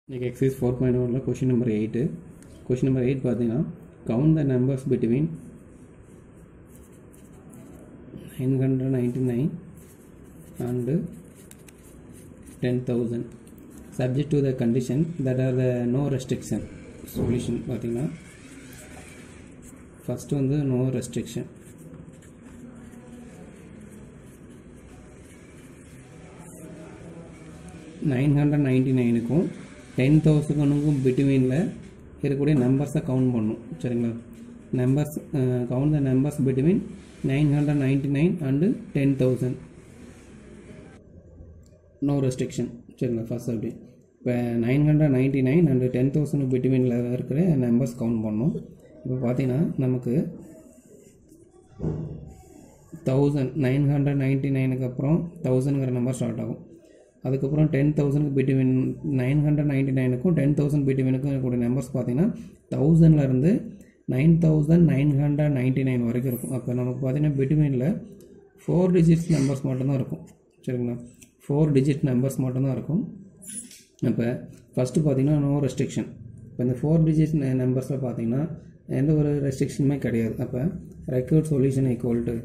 இன்றைக்கி exercise four point ஒனில் question number eight question number eight பார்த்தீங்கன்னா count the numbers between nine hundred ninety nine and ten thousand subject to the condition that are the no restriction solution பார்த்தீங்கன்னா first வந்து no restriction nine hundred ninety நைனுக்கும் ten தௌசண்ட்க்கும் பிட்வீனில் இருக்கக்கூடிய நம்பர்ஸை count பண்ணும் சரிங்களா numbers count the numbers between nine hundred ninety nine and ten thousand no restriction சரிங்களா ஃபர்ஸ்ட் அப்படி இப்போ nine hundred ninety nine and ten thousand பிட்வீனில் இருக்கிற நம்பர்ஸ் கவுண்ட் பண்ணோம் இப்போ பார்த்தீங்கன்னா நமக்கு தௌசண்ட் நைன் ஹண்ட்ரட் நைன்ட்டி நைனுக்கு அப்புறம் தௌசண்ட்ங்கிற நம்பர் ஸ்டார்ட் ஆகும் அதுக்கப்புறம் டென் தௌசண்ட்க்கு பிட்வீன் நைன் ஹண்ட்ரட் நைன்ட்டி நைனுக்கும் டென் தௌசண்ட் பிட்வீனுக்கும் இருக்கக்கூடிய நம்பர்ஸ் பார்த்தீங்கன்னா தௌசண்ட்லேருந்து nine thousand nine hundred ninety nine வரைக்கும் இருக்கும் அப்போ நமக்கு பார்த்தீங்கன்னா பிட்வீனில் ஃபோர் டிஜிட்ஸ் நம்பர்ஸ் மட்டும்தான் இருக்கும் சரிங்களா ஃபோர் டிஜிட் நம்பர்ஸ் மட்டும்தான் இருக்கும் இப்போ ஃபஸ்ட்டு பார்த்தீங்கன்னா நோ ரெஸ்ட்ரிக்ஷன் இப்போ இந்த ஃபோர் டிஜிட் நம்பர்ஸில் பார்த்தீங்கன்னா எந்த ஒரு ரெஸ்ட்ரிக்ஷனுமே கிடையாது அப்போ ரெக்யூர்ட் சொல்யூஷன் ஈக்குவல் டு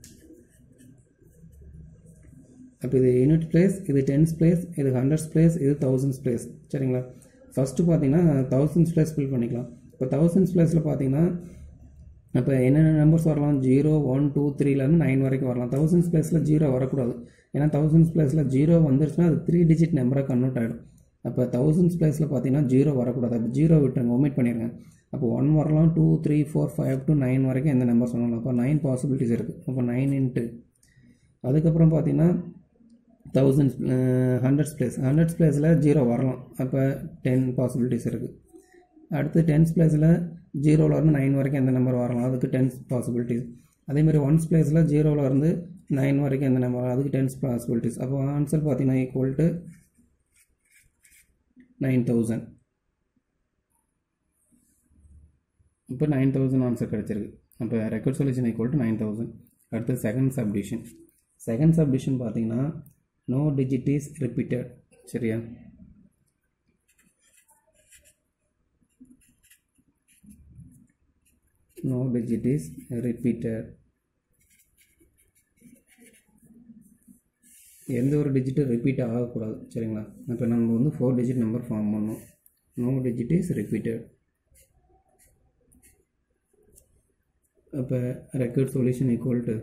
அப்போ இது யூனிட் பிளேஸ் இது டென்ஸ் பிளேஸ் இது ஹண்ட்ரட்ஸ் பிளேஸ் இது தௌசண்ட்ஸ் பிளேஸ் சரிங்களா ஃபஸ்ட்டு பார்த்தீங்கன்னா தௌசண்ட்ஸ் பிளேஸ் ஃபில் பண்ணிக்கலாம் இப்போ தௌசண்ட்ஸ் பிளேஸில் பார்த்தீங்கன்னா அப்போ என்னென்ன நம்பர்ஸ் வரலாம் ஜீரோ ஒன் டூ த்ரீலேருந்து நைன் வரைக்கும் வரலாம் தௌசண்ட்ஸ் பிளேஸில் ஜீரோ வரக்கூடாது ஏன்னா தௌசண்ட்ஸ் பிளேஸில் ஜீரோ வந்துருச்சுன்னா அது த்ரீ டிஜிட் நம்பராக கன்வெர்ட் ஆகிடும் அப்போ தௌசண்ட்ஸ் பிளேஸில் பார்த்தீங்கன்னா ஜீரோ வரக்கூடாது அப்போ ஜீரோ விட்டுருங்க ஒமிட் பண்ணிடுங்க அப்போ ஒன் வரலாம் two three four five to nine வரைக்கும் எந்த நம்பர்ஸ் வரலாம் அப்போ நைன் பாசிபிலிட்டிஸ் இருக்குது அப்போ நைன் இன்ட்டு அதுக்கப்புறம் பார்த்தீங்கன்னா தௌசண்ட்ஸ் ஹண்ட்ரட்ஸ் பிளேஸ் ஹண்ட்ரட்ஸ் பிளேஸில் ஜீரோ வரலாம் அப்போ டென் பாசிபிலிட்டிஸ் இருக்குது அடுத்து டென்ஸ் பிளேஸில் ஜீரோவிலேருந்து நைன் வரைக்கும் எந்த நம்பர் வரலாம் அதுக்கு டென்ஸ் பாசிபிலிட்டிஸ் அதேமாதிரி ஒன்ஸ் பிளேஸில் ஜீரோவிலேருந்து நைன் வரைக்கும் எந்த நம்பர் அதுக்கு டென்ஸ் பாசிபிலிட்டிஸ் அப்போ ஆன்சர் பார்த்தீங்கன்னா ஈக்குவல் டு நைன் தௌசண்ட் இப்போ நைன் தௌசண்ட் ஆன்சர் கிடச்சிருக்கு அப்போ record solution equal to nine thousand அடுத்து செகண்ட் சப்டிஷன் செகண்ட் சப்டிஷன் பார்த்தீங்கன்னா நோ டிஜிட் இஸ் ரிப்பீட்டட் சரியா நோ டிஜிட் இஸ் ரிப்பீட்டட் எந்த ஒரு டிஜிட்டும் ரிப்பீட் ஆகக்கூடாது சரிங்களா இப்போ நம்ம வந்து ஃபோர் டிஜிட் நம்பர் ஃபார்ம் பண்ணோம் நோ டிஜிட் இஸ் ரிப்பீட்டட் அப்போ ரெக்கார்ட் சொல்யூஷன் ஈக்குவல் டு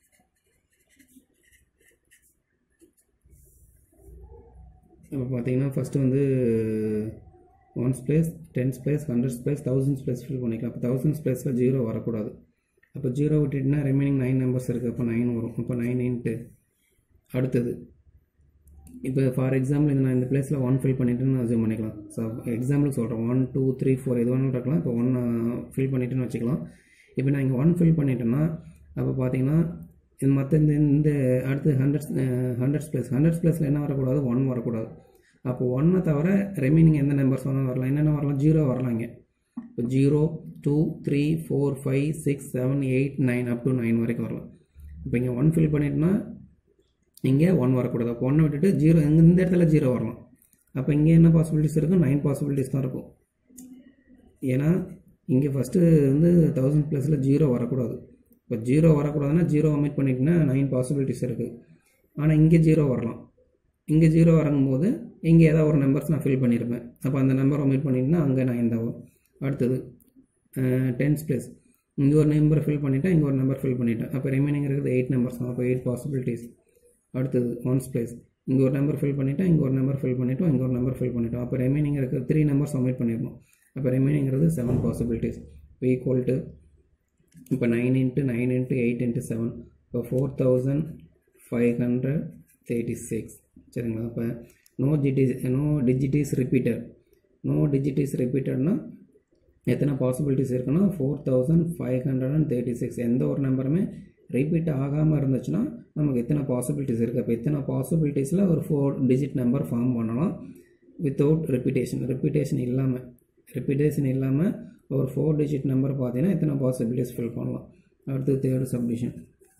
இப்போ பார்த்தீங்கன்னா ஃபஸ்ட்டு வந்து ones place tens place hundreds place thousands place fill பண்ணிக்கலாம் அப்போ தௌசண்ட்ஸ் பிளேஸில் ஜீரோ வரக்கூடாது அப்போ ஜீரோ விட்டுட்டுனா ரிமைனிங் நைன் நம்பர்ஸ் இருக்குது அப்போ நைன் வரும் அப்போ நைன் இன்ட்டு அடுத்தது இப்போ ஃபார் எக்ஸாம்பிள் இது நான் இந்த பிளேஸில் ஒன் ஃபில் பண்ணிவிட்டுன்னு அசியூம் பண்ணிக்கலாம் ஸோ எக்ஸாம்பிளுக்கு சொல்கிறேன் ஒன் டூ த்ரீ ஃபோர் எது வேணாலும் இருக்கலாம் இப்போ ஒன் ஃபில் பண்ணிட்டுன்னு வச்சுக்கலாம் இப்போ நான் இங்கே ஒன் ஃபில் பண்ணிட்டேன்னா அப்போ பார்த்தீங்கன்னா இது மற்ற இந்த இந்த அடுத்து ஹண்ட்ரட்ஸ் ஹண்ட்ரட்ஸ் ப்ளஸ் ஹண்ட்ரட்ஸ் ப்ளஸில் என்ன வரக்கூடாது ஒன் வரக்கூடாது அப்போ ஒன்னை தவிர ரிமைனிங் எந்த நம்பர்ஸ் வேணாலும் வரலாம் என்னென்ன வரலாம் ஜீரோ வரலாம் இங்கே இப்போ zero two three four five six seven eight nine up to nine வரைக்கும் வரலாம் இப்போ இங்கே ஒன் ஃபில் பண்ணிட்டோன்னா இங்கே ஒன் வரக்கூடாது அப்போ ஒன்றை விட்டுட்டு ஜீரோ எங்கே இந்த இடத்துல ஜீரோ வரலாம் அப்போ இங்கே என்ன பாசிபிலிட்டிஸ் இருக்கும் நைன் பாசிபிலிட்டிஸ் தான் இருக்கும் ஏன்னா இங்கே ஃபஸ்ட்டு வந்து தௌசண்ட் ப்ளஸில் ஜீரோ வரக்கூடாது இப்போ ஜீரோ வரக்கூடாதுன்னா ஜீரோ ஒமிட் பண்ணிட்டுனா நைன் பாசிபிலிட்டிஸ் இருக்குது ஆனால் இங்கே ஜீரோ வரலாம் இங்கே ஜீரோ வரும்போது இங்கே ஏதாவது ஒரு நம்பர்ஸ் நான் ஃபில் பண்ணியிருப்பேன் அப்போ அந்த நம்பர் ஒமிட் பண்ணிட்டுனா அங்கே நைன் தான் வரும் அடுத்தது டென்ஸ் ப்ளஸ் இங்கே ஒரு நம்பர் ஃபில் பண்ணிவிட்டேன் இங்கே ஒரு நம்பர் ஃபில் பண்ணிட்டேன் அப்போ ரிமைனிங் இருக்குது எயிட் நம்பர்ஸ் தான் அப்போ எயிட் பாசிபிலிட்டிஸ் அடுத்தது ஒன்ஸ் ப்ளேஸ் இங்கே ஒரு நம்பர் ஃபில் பண்ணிவிட்டேன் இங்கே ஒரு நம்பர் ஃபில் பண்ணிவிட்டோம் இங்கே ஒரு நம்பர் ஃபில் பண்ணிட்டோம் அப்போ ரிமைனிங் இருக்குது த்ரீ நம்பர்ஸ் ஒமிட் பண்ணிடணும் அப்போ ரிமைனிங்கிறது செவன் பாசிபிலிட்டிஸ் இப்போ ஈக்குவல் டு இப்போ nine into nine into eight into seven இப்போ four thousand five hundred thirty six சரிங்களா அப்போ no digit is no digit is repeated no digit is ரிப்பீட்டட்னா எத்தனை பாசிபிலிட்டிஸ் இருக்குன்னா four thousand five hundred and thirty six எந்த ஒரு நம்பருமே ரிப்பீட் ஆகாமல் இருந்துச்சுன்னா நமக்கு எத்தனை பாசிபிலிட்டிஸ் இருக்குது அப்போ எத்தனை பாசிபிலிட்டிஸில் ஒரு ஃபோர் டிஜிட் நம்பர் ஃபார்ம் பண்ணலாம் வித்தவுட் ரிப்பீட்டேஷன் ரிப்பீட்டேஷன் இல்லாமல் ரிப்பீட்டேஷன் இல்லாமல் ஒரு ஃபோர் டிஜிட் நம்பர் பார்த்தீங்கன்னா எத்தனை பாசிபிலிட்டிஸ் ஃபில் பண்ணலாம் அடுத்து தேர்டு சப்டிஷன்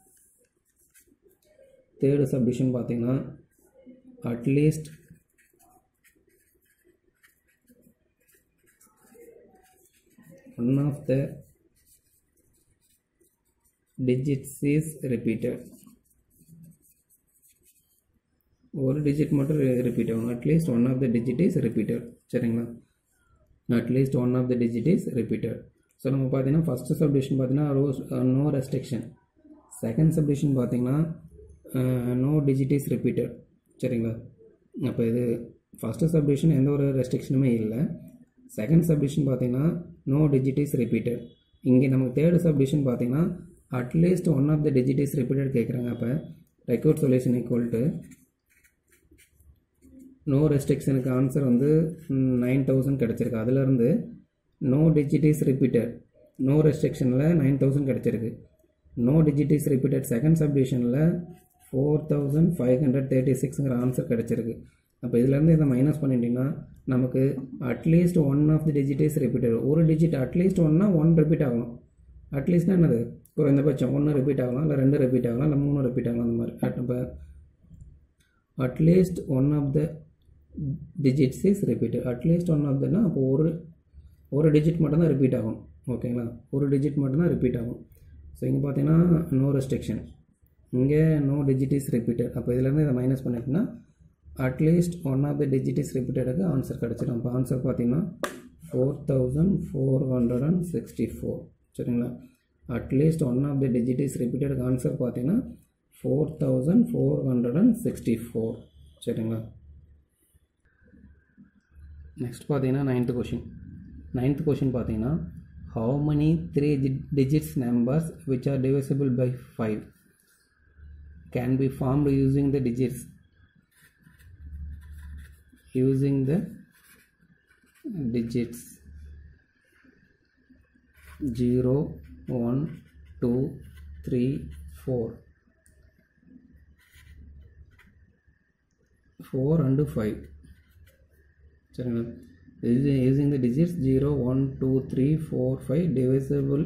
தேர்டு சப்டிஷன் பார்த்தீங்கன்னா at least one of the digits is repeated ஒரு டிஜிட் மட்டும் ரிப்பீட் ஆகும் at least one of the digit is repeated சரிங்களா at least one of the digit is repeated so நம்ம பார்த்தீங்கன்னா ஃபஸ்ட்டு சப்டிஷன் பார்த்தீங்கன்னா ரோஸ் நோ ரெஸ்ட்ரிக்ஷன் செகண்ட் சப்டிஷன் பார்த்தீங்கன்னா நோ டிஜிட் இஸ் ரிப்பீட்டட் சரிங்களா அப்போ இது ஃபஸ்ட்டு சப்டிஷன் எந்த ஒரு ரெஸ்ட்ரிக்ஷனுமே இல்லை செகண்ட் சப்டிஷன் பார்த்தீங்கன்னா நோ டிஜிட் இஸ் ரிப்பீட்டட் இங்கே நமக்கு தேர்டு சப்டிஷன் பார்த்தீங்கன்னா at least one of the digit is repeated கேட்குறாங்க அப்போ record solution equal to no ரெஸ்ட்ரிக்ஷனுக்கு ஆன்சர் வந்து நைன் தௌசண்ட் கிடச்சிருக்கு அதுலேருந்து no digit is repeated no ரெஸ்ட்ரிக்ஷனில் நைன் தௌசண்ட் கிடச்சிருக்கு no digit is repeated second சப்டிஷனில் four thousand five hundred thirty சிக்ஸுங்கிற ஆன்சர் கிடச்சிருக்கு அப்போ இதுலேருந்து இதை மைனஸ் பண்ணிட்டீங்கன்னா நமக்கு at least one of the digit is repeated ஒரு டிஜிட் அட்லீஸ்ட் ஒன்னா ஒன் ரிப்பீட் ஆகணும் அட்லீஸ்ட்னா என்னது குறைந்தபட்சம் ஒன்று ரிப்பீட் ஆகலாம் இல்லை ரெண்டு ரிப்பீட் ஆகலாம் இல்லை மூணு ரிப்பீட் ஆகலாம் அந்த மாதிரி இப்போ at least one of the digits is repeated at least one of தனா அப்போ ஒரு ஒரு டிஜிட் மட்டும்தான் ரிப்பீட் ஆகும் ஓகேங்களா ஒரு டிஜிட் மட்டும்தான் ரிப்பீட் ஆகும் ஸோ இங்கே பார்த்தீங்கன்னா நோ ரெஸ்ட்ரிக்ஷன் இங்கே நோ டிஜிட் இஸ் ரிப்பீட்டட் அப்போ இதுலேருந்து இதை மைனஸ் பண்ணிட்டோம்னா at least one of the digit is ரிப்பீட்டடுக்கு ஆன்சர் கிடச்சிடும் அப்போ ஆன்சர் பார்த்தீங்கன்னா four thousand four hundred and sixty four சரிங்களா at least one of the digit is ரிப்பீட்டடுக்கு ஆன்சர் பார்த்தீங்கன்னா four thousand four hundred and sixty four சரிங்களா நெக்ஸ்ட் பார்த்தீங்கன்னா நைன்த்து கொஷின் நைன்த் கொஷின் பார்த்தீங்கன்னா how many three digits numbers which are divisible by 5 can be formed using the digits using the digits 0 1 2 3 4 4 and 5 சரிங்களா இது using the digits zero one two three four five divisible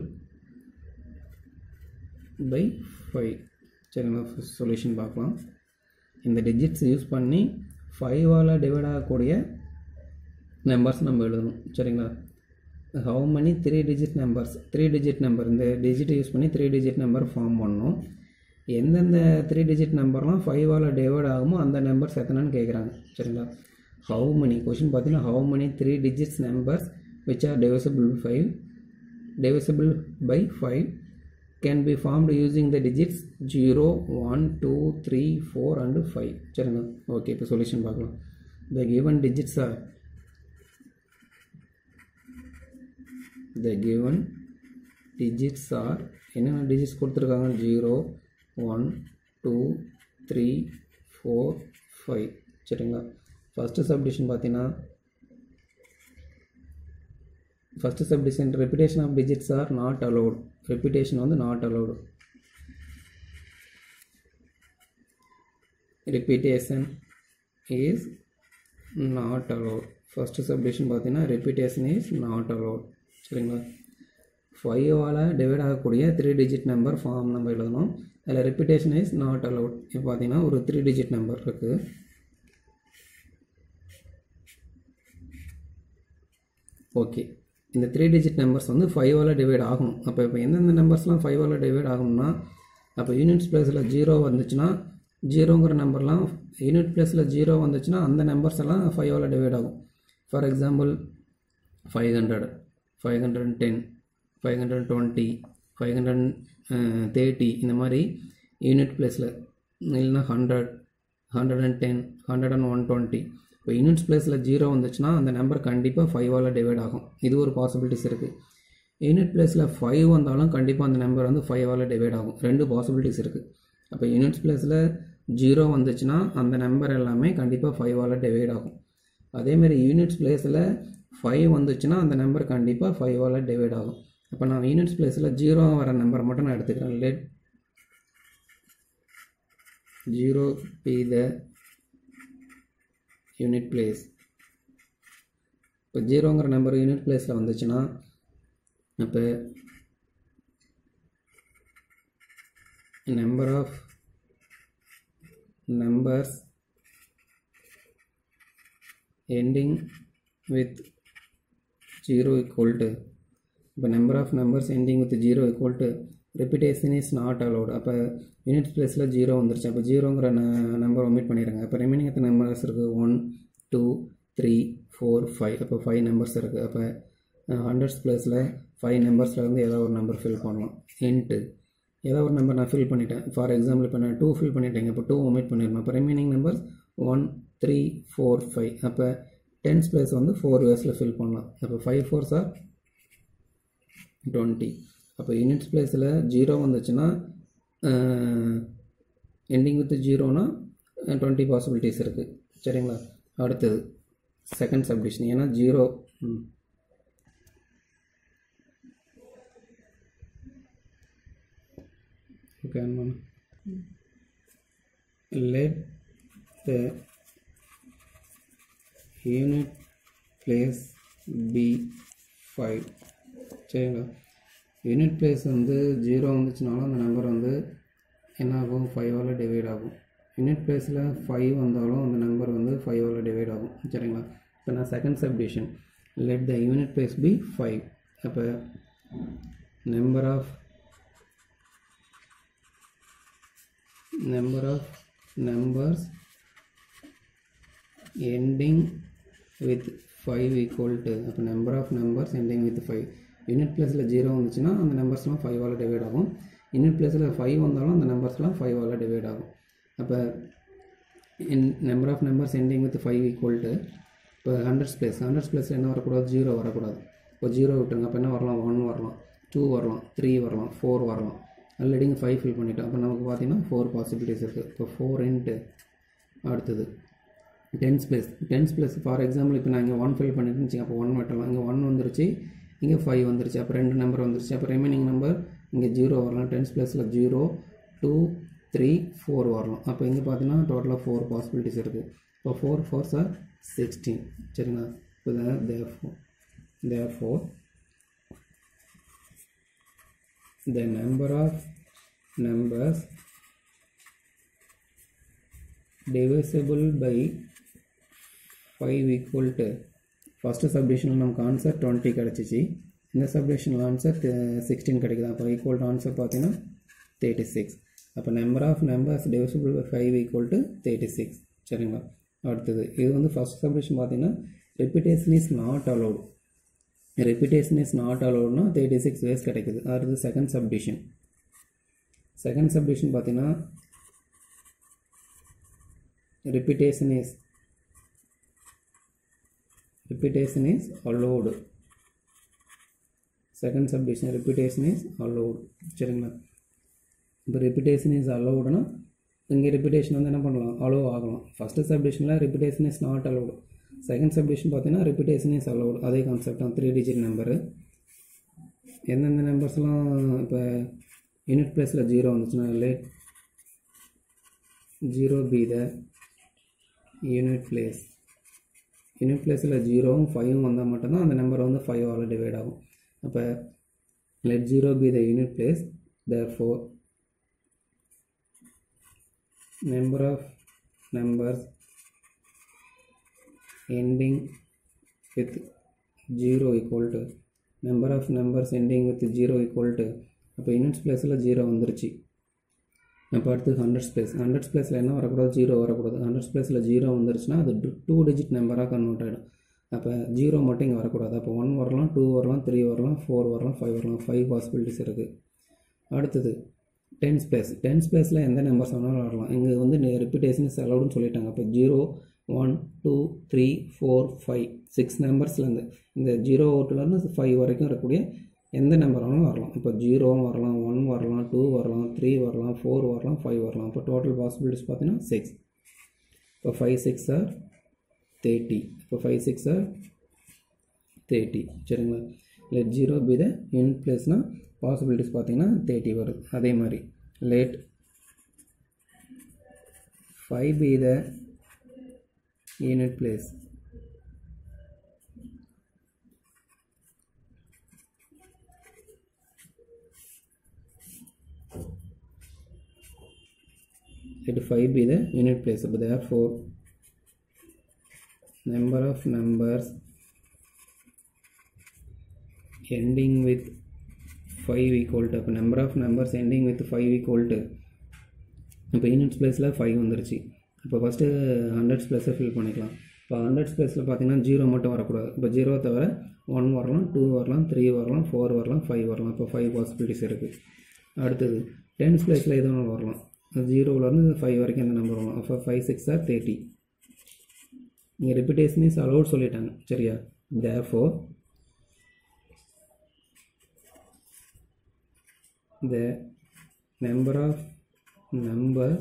by five சரிங்களா solution பார்க்கலாம் இந்த digits use பண்ணி ஃபைவால் divide ஆகக்கூடிய numbers நம்ம எழுதணும் சரிங்களா how many three digit numbers three digit number இந்த டிஜிட் யூஸ் பண்ணி த்ரீ டிஜிட் நம்பர் ஃபார்ம் பண்ணணும் எந்தெந்த த்ரீ டிஜிட் நம்பர்லாம் ஃபைவால் டிவைட் ஆகுமோ அந்த நம்பர்ஸ் எத்தனைன்னு கேட்குறாங்க சரிங்களா how many question பார்த்தீங்கன்னா how many three digits numbers which are divisible by 5 divisible by 5 can be formed using the digits 0 1 2 3 4 and 5 சரிங்க ஓகே இப்போ சொல்யூஷன் பார்க்கலாம் the given digits are the given digits are என்னென்ன digits கொடுத்துருக்காங்க 0 1 2 3 4 5 சரிங்களா first subdivision பார்த்தீங்கன்னா first subdivision repetition of digits are not allowed repetition வந்து not allowed repetition is not allowed first subdivision பார்த்தீங்கன்னா repetition is not allowed சரிங்களா ஃபைவால் divide ஆகக்கூடிய three digit number form நம்ம எழுதணும் அதில் ரெப்பிடேஷன் இஸ் நாட் அலோட் இப்போ பார்த்தீங்கன்னா ஒரு த்ரீ டிஜிட் நம்பர் இருக்குது ஓகே இந்த த்ரீ டிஜிட் நம்பர்ஸ் வந்து ஃபைவால் டிவைட் ஆகணும் அப்போ இப்போ எந்தெந்த நம்பர்ஸ்லாம் ஃபைவால் டிவைட் ஆகணும்னா அப்போ யூனிட்ஸ் பிளேஸில் ஜீரோ வந்துச்சுன்னா ஜீரோங்கிற நம்பர்லாம் யூனிட் பிளேஸில் ஜீரோ வந்துச்சுன்னா அந்த நம்பர்ஸ் எல்லாம் ஃபைவால் டிவைட் ஆகும் for example five hundred five hundred and ten five hundred twenty five hundred thirty இந்த மாதிரி யூனிட் பிளேஸில் இல்லைன்னா hundred hundred and ten hundred and one twenty இப்போ யூனிட்ஸ் பிளேஸில் ஜீரோ வந்துச்சுன்னா அந்த நம்பர் கண்டிப்பாக ஃபைவால் டிவைட் ஆகும் இது ஒரு பாசிபிலிட்டிஸ் இருக்குது யூனிட் பிளேஸில் ஃபைவ் வந்தாலும் கண்டிப்பாக அந்த நம்பர் வந்து ஃபைவால் டிவைட் ஆகும் ரெண்டு பாசிபிலிட்டிஸ் இருக்குது அப்போ யூனிட்ஸ் பிளேஸில் ஜீரோ வந்துச்சுன்னா அந்த நம்பர் எல்லாமே கண்டிப்பாக ஃபைவால் டிவைட் ஆகும் அதேமாதிரி யூனிட்ஸ் பிளேஸில் ஃபைவ் வந்துச்சுன்னா அந்த நம்பர் கண்டிப்பாக ஃபைவால் டிவைட் ஆகும் அப்போ நான் யூனிட்ஸ் பிளேஸில் ஜீரோ வர நம்பரை மட்டும் நான் எடுத்துக்கிறேன் let zero be the unit place இப்போ ஜீரோங்கிற நம்பர் யூனிட் பிளேஸில் வந்துச்சுன்னா அப்போ number of numbers ending with 0 equal to இப்போ number of numbers ending with zero equal to repetition is not allowed அப்போ யூனிட் பிளேஸில் ஜீரோ வந்துருச்சு அப்போ ஜீரோங்கிற நம்பர் ஒமிட் பண்ணிடுங்க அப்போ ரிமைனிங் எத்தனை நம்பர்ஸ் இருக்குது one two three four five அப்போ ஃபைவ் நம்பர்ஸ் இருக்குது அப்போ ஹண்ட்ரட்ஸ் ப்ளஸில் ஃபைவ் நம்பர்ஸில் வந்து ஏதோ ஒரு நம்பர் ஃபில் பண்ணலாம் இன்ட்டு ஏதோ ஒரு நம்பர் நான் ஃபில் பண்ணிட்டேன் ஃபார் எக்ஸாம்பிள் இப்போ நான் டூ ஃபில் பண்ணிட்டேங்க இப்போ டூ ஒமிட் பண்ணிடணும் அப்போ remaining numbers one three four five அப்போ டென்ஸ் பிளேஸ் வந்து ஃபோர் வேர்ஸில் ஃபில் பண்ணலாம் அப்போ ஃபைவ் ஃபோர் சார் டுவெண்ட்டி அப்போ யூனிட்ஸ் பிளேஸில் ஜீரோ வந்துச்சுன்னா எண்டிங் வித் ஜீரோனா டுவெண்ட்டி பாசிபிலிட்டிஸ் இருக்குது சரிங்களா அடுத்தது செகண்ட் சப்டிஷன் ஏன்னா ஜீரோ ஓகே அனுமானம் let the unit place be 5 சரிங்களா யூனிட் பிளேஸ் வந்து ஜீரோ வந்துச்சுனாலும் அந்த நம்பர் வந்து என்ன ஆகும் ஃபைவால் டிவைட் ஆகும் யூனிட் பிளேஸில் ஃபைவ் வந்தாலும் அந்த நம்பர் வந்து ஃபைவால் டிவைட் ஆகும் சரிங்களா இப்போ நான் second subdivision let the unit place be five அப்போ number of number of numbers ending with 5 equal to அப்போ number of numbers ending with 5 unit பிளேஸில் ஜீரோ வந்துச்சுன்னா அந்த நம்பர்ஸ்லாம் ஃபைவால் டிவைட் ஆகும் யூனிட் பிளேஸில் ஃபைவ் வந்தாலும் அந்த நம்பர்ஸ்லாம் ஃபைவால் டிவைட் ஆகும் அப்போ in number of numbers ending with five equal to இப்போ ஹண்ட்ரட்ஸ் பிளேஸ் ஹண்ட்ரட்ஸ் பிளேஸில் என்ன வரக்கூடாது ஜீரோ வரக்கூடாது இப்போ ஜீரோ விட்டுருங்க அப்போ என்ன வரலாம் ஒன் வரலாம் டூ வரலாம் த்ரீ வரலாம் ஃபோர் வரலாம் ஆல்ரெடி இங்கே ஃபைவ் ஃபில் பண்ணிட்டோம் அப்போ நமக்கு பார்த்தீங்கன்னா ஃபோர் பாசிபிலிட்டிஸ் இருக்குது இப்போ ஃபோர் இன்ட்டு அடுத்தது tens place tens place for example இப்போ நான் இங்கே ஒன் ஃபில் பண்ணிட்டு வச்சுங்க அப்போ ஒன் வெட்டலாம் இங்கே ஒன் வந்துருச்சு இங்கே ஃபைவ் வந்துருச்சு அப்போ ரெண்டு நம்பர் வந்துருச்சு அப்போ ரிமைனிங் நம்பர் இங்கே ஜீரோ வரலாம் டென்ஸ் பிளேஸில் ஜீரோ டூ த்ரீ ஃபோர் வரலாம் அப்போ இங்கே பார்த்தீங்கன்னா டோட்டலாக ஃபோர் பாசிபிலிட்டிஸ் இருக்குது இப்போ ஃபோர் ஃபோர் சார் சிக்ஸ்டீன் சரிங்களா இப்போ தேர் therefore therefore the number of numbers divisible by 5 equal to first சப்டிஷனில் நமக்கு ஆன்சர் டுவெண்ட்டி கிடச்சிச்சு இந்த சப்டிஷனில் ஆன்சர் சிக்ஸ்டீன் கிடைக்குது அப்போ ஈக்குவல் டு ஆன்சர் பார்த்தீங்கன்னா தேர்ட்டி சிக்ஸ் அப்போ number of numbers divisible by five equal to thirty six சரிங்களா அடுத்தது இது வந்து ஃபஸ்ட் சப்டிஷன் பார்த்தீங்கன்னா repetition is not allowed repetition is not அலோட்னா தேர்ட்டி சிக்ஸ் வேஸ் கிடைக்குது அடுத்து செகண்ட் சப்டிஷன் செகண்ட் சப்டிஷன் பார்த்தீங்கன்னா repetition is repetition is allowed second subdivision repetition is allowed சரிங்களா இப்போ ரெப்பிட்டேஷன் இஸ் அலோடுனா இங்கே ரெப்பிட்டேஷன் வந்து என்ன பண்ணலாம் அலோ ஆகலாம் ஃபஸ்ட்டு சப்டிஷனில் repetition is not allowed second subdivision பார்த்தீங்கன்னா ரிப்பிட்டேஷன் இஸ் அலௌட் அதே கான்செப்ட் தான் த்ரீ டிஜிட் நம்பரு எந்தெந்த நம்பர்ஸ்லாம் இப்போ யூனிட் பிளேஸில் ஜீரோ வந்துச்சுன்னா let zero be the unit place unit பிளேஸில் ஜீரோவும் ஃபைவும் வந்தால் மட்டும்தான் அந்த நம்பர் வந்து ஃபைவால் டிவைட் ஆகும் அப்போ let zero be the unit place the four number of numbers ending with 0 equal to number of numbers ending with 0 equal to அப்போ யூனிட்ஸ் பிளேஸில் ஜீரோ வந்துருச்சு அப்போ அடுத்து ஹண்ட்ரட்ஸ் பிளேஸ் ஹண்ட்ரட்ஸ் பிளேஸில் என்ன வரக்கூடாது ஜீரோ வரக்கூடாது ஹண்ட்ரட்ஸ் பிளேஸில் ஜீரோ வந்துருச்சுன்னா அது டூ டிஜிட் நம்பராக கன்வெர்ட் ஆகிடும் அப்போ ஜீரோ மட்டும் இங்கே வரக்கூடாது அப்போ ஒன் வரலாம் டூ வரலாம் த்ரீ வரலாம் ஃபோர் வரலாம் ஃபைவ் வரலாம் ஃபைவ் பாசிபிலிட்டிஸ் இருக்குது அடுத்தது டென்ஸ் பிளேஸ் டென்ஸ் பிளேஸில் எந்த நம்பர்ஸ் வேணாலும் வரலாம் இங்கே வந்து ரிப்பிட்டேஷன் இஸ் அலவுடுன்னு சொல்லிட்டாங்க அப்போ zero one two three four five six நம்பர்ஸ்லேருந்து இந்த ஜீரோ ஓட்டுலேருந்து ஃபைவ் வரைக்கும் இருக்கக்கூடிய எந்த நம்பர் வேணாலும் வரலாம் இப்போ ஜீரோவும் வரலாம் ஒன் வரலாம் டூ வரலாம் த்ரீ வரலாம் ஃபோர் வரலாம் ஃபைவ் வரலாம் இப்போ டோட்டல் பாசிபிலிட்டிஸ் பார்த்தீங்கன்னா சிக்ஸ் இப்போ ஃபைவ் சிக்ஸ் ஆர் தேர்ட்டி இப்போ ஃபைவ் சிக்ஸ் ஆர் தேர்ட்டி சரிங்களா let zero be the unit பிளேஸ்னால் பாசிபிலிட்டிஸ் பார்த்தீங்கன்னா தேர்ட்டி வருது அதே மாதிரி let five be the unit place let 5 be the unit place so therefore number of numbers ending with five equal to அப்போ number of numbers ending with five equal to இப்போ units பிளேஸில் five வந்துருச்சு இப்போ first hundreds பிளேஸை fill பண்ணிக்கலாம் இப்போ hundreds பிளேஸில் பார்த்தீங்கன்னா ஜீரோ மட்டும் வரக்கூடாது இப்போ ஜீரோ தவிர ஒன் வரலாம் டூ வரலாம் த்ரீ வரலாம் ஃபோர் வரலாம் ஃபைவ் வரலாம் இப்போ ஃபைவ் பாசிபிலிட்டிஸ் இருக்குது அடுத்தது டென்ஸ் பிளேஸில் எது ஒன்று வரலாம் ஜீரோவிலேருந்து ஃபைவ் வரைக்கும் அந்த நம்பர் வரலாம் அப்போ ஃபைவ் சிக்ஸ் ஆர் தேர்ட்டி இங்கே ரிப்பிட்டேஷன் இஸ் அலோட் சொல்லிட்டாங்க சரியா therefore the number of numbers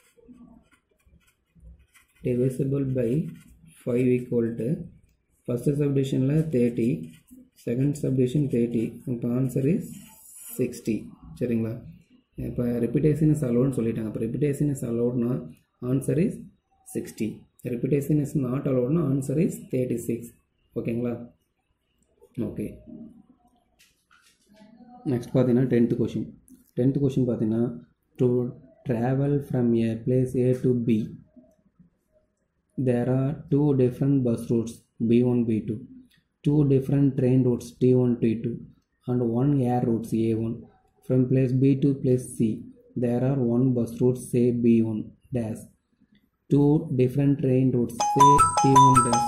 divisible by 5 equal to first subdivision ல 30 second subdivision 30 இப்போ answer is 60 சரிங்களா இப்போ repetition is allowed சொல்லிட்டாங்க இப்போ repetition is allowedனா answer is 60 repetition is not allowedனா answer is 36 ஓகேங்களா ஓகே நெக்ஸ்ட் பார்த்தீங்கன்னா டென்த்து கொஷின் டென்த்து கொஷின் பார்த்தீங்கன்னா to travel from A place A to B there are two different bus routes B one B two two different train routes T one T two and one air routes A one from place B to place C there are one bus routes say B one days two different train routes say T one days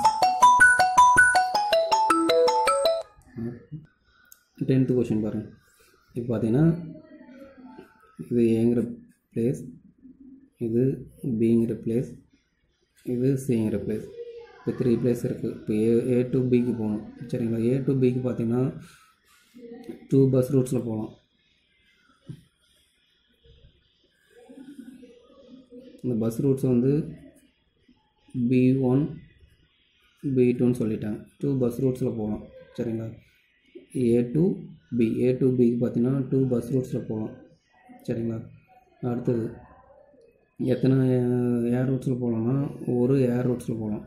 tenth question பாருங்கள் இப்போ பார்த்தீங்கன்னா இது ஏங்கிற place இது பிங்கிற place இது சிங்கிற place இப்போ த்ரீ பிளேஸ் இருக்குது இப்போ ஏ ஏ டு பிக்கு போகணும் சரிங்களா ஏ டு பிக்கு பார்த்தீங்கன்னா டூ பஸ் ரூட்ஸில் போகலாம் இந்த பஸ் ரூட்ஸ் வந்து பி ஒன் பி டூன்னு சொல்லிட்டாங்க டூ பஸ் ரூட்ஸில் போகலாம் சரிங்களா A to B A to பிக்கு பார்த்தீங்கன்னா டூ பஸ் ரூட்ஸில் போகலாம் சரிங்களா அடுத்தது எத்தனை ஏர் ரூட்ஸில் போகலாம்னா ஒரு ஏர் ரூட்ஸில் போகலாம்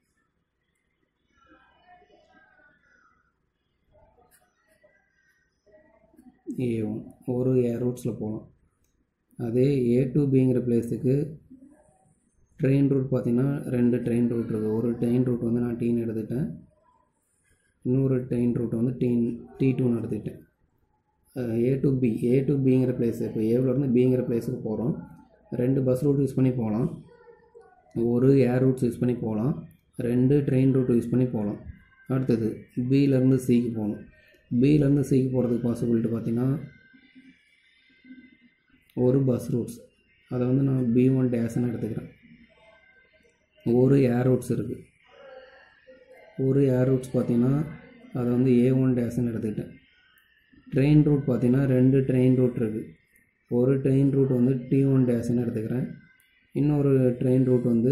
ஏ ஒன் ஒரு ஏர் ரூட்ஸில் போகலாம் அதே ஏ டு பிங்கிற பிளேஸுக்கு ட்ரெயின் ரூட் பார்த்திங்கன்னா ரெண்டு ட்ரெயின் ரூட் இருக்குது ஒரு ட்ரெயின் ரூட் வந்து நான் டீன் எடுத்துட்டேன் இன்னொரு ட்ரெயின் ரூட் வந்து டீன் டி டூன்னு எடுத்துக்கிட்டேன் A to B A to பிங்கிற பிளேஸ் இப்போ ஏவிலேருந்து பிங்கிற பிளேஸுக்கு போகிறோம் ரெண்டு பஸ் ரூட் யூஸ் பண்ணி போகலாம் ஒரு ஏர் ரூட்ஸ் யூஸ் பண்ணி போகலாம் ரெண்டு ட்ரெயின் ரூட் யூஸ் பண்ணி போகலாம் அடுத்தது பியிலேருந்து சிக்கு போகணும் பியிலேருந்து சிக்கு போகிறதுக்கு பாசிபிலிட்டி பார்த்திங்கன்னா ஒரு பஸ் ரூட்ஸ் அதை வந்து நான் பி ஒன் டேஸ்ன்னு எடுத்துக்கிறேன் ஒரு ஏர் ரூட்ஸ் இருக்குது ஒரு ஏர் ரூட்ஸ் பார்த்தீங்கன்னா அதை வந்து ஏ ஒன் டேஸ்ன்னு எடுத்துக்கிட்டேன் ட்ரெயின் ரூட் பார்த்தீங்கன்னா ரெண்டு ட்ரெயின் ரூட் இருக்குது ஒரு ட்ரெயின் ரூட் வந்து டி ஒன் டேஸ்ன்னு எடுத்துக்கிறேன் இன்னொரு ட்ரெயின் ரூட் வந்து